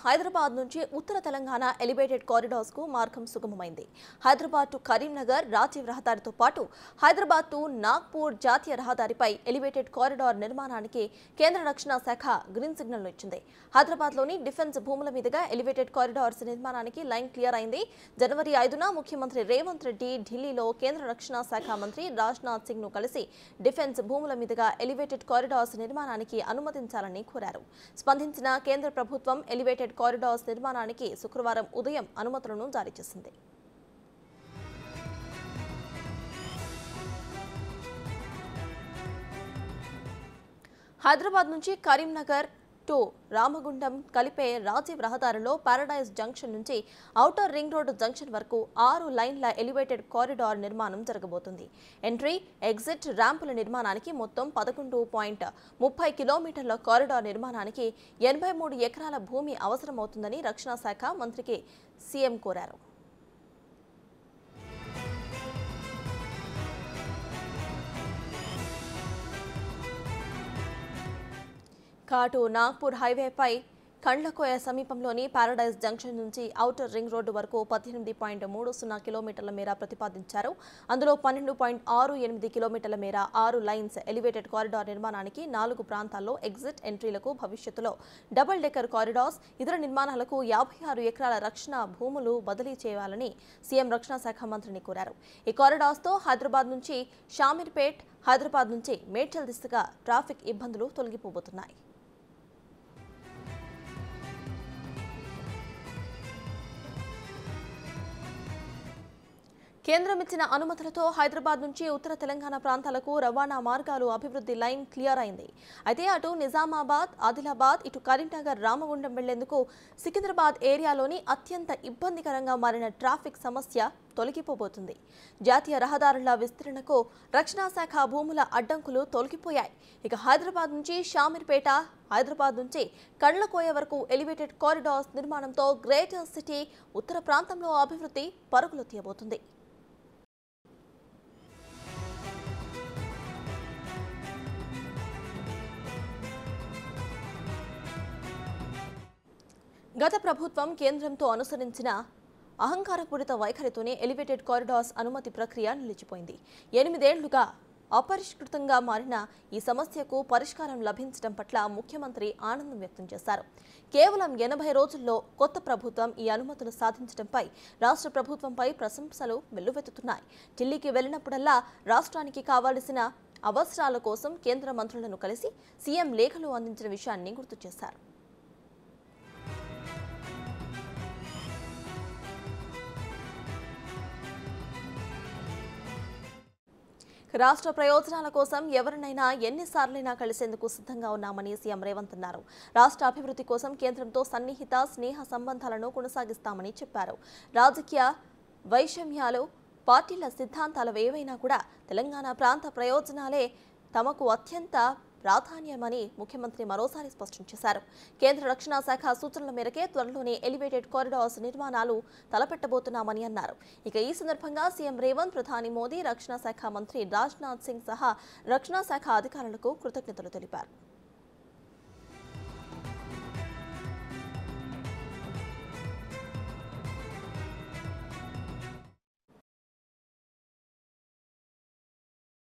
హైదరాబాద్ నుంచి ఉత్తర Telangana elevated corridors కు మార్గం సుగమమైంది హైదరాబాద్ టు కరీంనగర్ రాజీవ్ రహదారితో పాటు హైదరాబాద్ టు నాగ్పూర్ జాతీయ రహదారిపై ఎలివేటెడ్ కారిడార్ నిర్మాణానికి కేంద్ర రక్షణ శాఖ గ్రీన్ సిగ్నల్ ఇచ్చింది హైదరాబాద్ లోని డిఫెన్స్ భూముల మీదుగా ఎలివేటెడ్ కారిడార్స్ నిర్మాణానికి లైన్ క్లియర్ అయింది జనవరి ఐదున ముఖ్యమంత్రి రేవంత్ రెడ్డి ఢిల్లీలో కేంద్ర రక్షణ శాఖ మంత్రి రాజ్నాథ్ సింగ్ ను కలిసి డిఫెన్స్ భూముల మీదుగా ఎలివేటెడ్ కారిడార్స్ నిర్మాణానికి అనుమతించాలని కోరారు స్పందించిన కేంద్ర ప్రభుత్వం ఎలివేటెడ్ కారిడార్స్ నిర్మాణానికి శుక్రవారం ఉదయం అనుమతులను జారీ చేసింది హైదరాబాద్ నుంచి కరీంనగర్ టు రామగుండం కలిపే రాజీవ్ రహదారిలో పారడైజ్ జంక్షన్ నుంచి ఔటర్ రింగ్ రోడ్ జంక్షన్ వరకు ఆరు లైన్ల ఎలివేటెడ్ కారిడార్ నిర్మాణం జరగబోతుంది ఎంట్రీ ఎగ్జిట్ ర్యాంపుల నిర్మాణానికి మొత్తం పదకొండు పాయింట్ ముప్పై కిలోమీటర్ల కారిడార్ నిర్మాణానికి ఎనభై మూడు ఎకరాల భూమి అవసరమవుతుందని రక్షణ శాఖ మంత్రికి సీఎం కోరారు కాటు నాగ్పూర్ హైవేపై కండ్లకోయ సమీపంలోని పారడైజ్ జంక్షన్ నుంచి ఔటర్ రింగ్ రోడ్డు వరకు పద్దెనిమిది పాయింట్ మూడు సున్నా కిలోమీటర్ల మేర ప్రతిపాదించారు అందులో పన్నెండు పాయింట్ ఆరు ఎనిమిది కిలోమీటర్ల మేర ఆరు లైన్స్ ఎలివేటెడ్ కారిడార్ నిర్మాణానికి నాలుగు ప్రాంతాల్లో ఎగ్జిట్ ఎంట్రీలకు భవిష్యత్తులో డబుల్ డెక్కర్ కారిడార్స్ ఇతర నిర్మాణాలకు యాభై ఆరు ఎకరాల రక్షణ భూములు బదిలీ చేయాలని సీఎం రక్షణ శాఖ మంత్రిని కోరారు ఈ కారిడార్స్తో హైదరాబాద్ నుంచి షామీర్పేట్ హైదరాబాద్ నుంచి మేడ్చల్ దిశగా ట్రాఫిక్ ఇబ్బందులు తొలగిపోబోతున్నాయి కేంద్రం ఇచ్చిన అనుమతులతో హైదరాబాద్ నుంచి ఉత్తర తెలంగాణ ప్రాంతాలకు రవాణా మార్గాలు అభివృద్ధి లైన్ క్లియర్ అయింది అయితే అటు నిజామాబాద్ ఆదిలాబాద్ ఇటు కరీంనగర్ రామగుండం వెళ్లేందుకు సికింద్రాబాద్ ఏరియాలోని అత్యంత ఇబ్బందికరంగా మారిన ట్రాఫిక్ సమస్య తొలగిపోబోతుంది జాతీయ రహదారుల విస్తరణకు రక్షణ శాఖ భూముల అడ్డంకులు తొలగిపోయాయి ఇక హైదరాబాద్ నుంచి షామీర్పేట హైదరాబాద్ నుంచి కండ్లకోయ వరకు ఎలివేటెడ్ కారిడార్స్ నిర్మాణంతో గ్రేటర్ సిటీ ఉత్తర ప్రాంతంలో అభివృద్ధి పరుగులు తీయబోతుంది గత ప్రభుత్వం కేంద్రంతో అనుసరించిన అహంకారపూరిత వైఖరితోనే ఎలివేటెడ్ కారిడార్స్ అనుమతి ప్రక్రియ నిలిచిపోయింది ఎనిమిదేళ్లుగా అపరిష్కృతంగా మారిన ఈ సమస్యకు పరిష్కారం లభించడం పట్ల ముఖ్యమంత్రి ఆనందం వ్యక్తం చేశారు కేవలం ఎనభై రోజుల్లో కొత్త ప్రభుత్వం ఈ అనుమతులు సాధించడంపై రాష్ట్ర ప్రభుత్వంపై ప్రశంసలు వెల్లువెత్తుతున్నాయి ఢిల్లీకి వెళ్లినప్పుడల్లా రాష్ట్రానికి కావాల్సిన అవసరాల కోసం కేంద్ర మంత్రులను కలిసి సీఎం లేఖలు అందించిన విషయాన్ని గుర్తు చేశారు రాష్ట్ర ప్రయోజనాల కోసం ఎవరినైనా ఎన్నిసార్లైనా కలిసేందుకు సిద్ధంగా ఉన్నామని సీఎం రేవంత్ అన్నారు రాష్ట్ర అభివృద్ధి కోసం కేంద్రంతో సన్నిహిత స్నేహ సంబంధాలను కొనసాగిస్తామని చెప్పారు రాజకీయ వైషమ్యాలు పార్టీల సిద్ధాంతాలు ఏవైనా కూడా తెలంగాణ ప్రాంత ప్రయోజనాలే తమకు అత్యంత ప్రాధాన్యమని ముఖ్యమంత్రి మరోసారి స్పష్టం చేశారు కేంద్ర రక్షణ శాఖ సూచనల మేరకే త్వరలోనే ఎలివేటెడ్ కారిడార్స్ నిర్మాణాలు తలపెట్టబోతున్నామని అన్నారు ఇక ఈ సందర్భంగా సీఎం రేవంత్ ప్రధాని మోదీ రక్షణ శాఖ మంత్రి రాజ్నాథ్ సింగ్ సహా రక్షణ శాఖ అధికారులకు కృతజ్ఞతలు తెలిపారు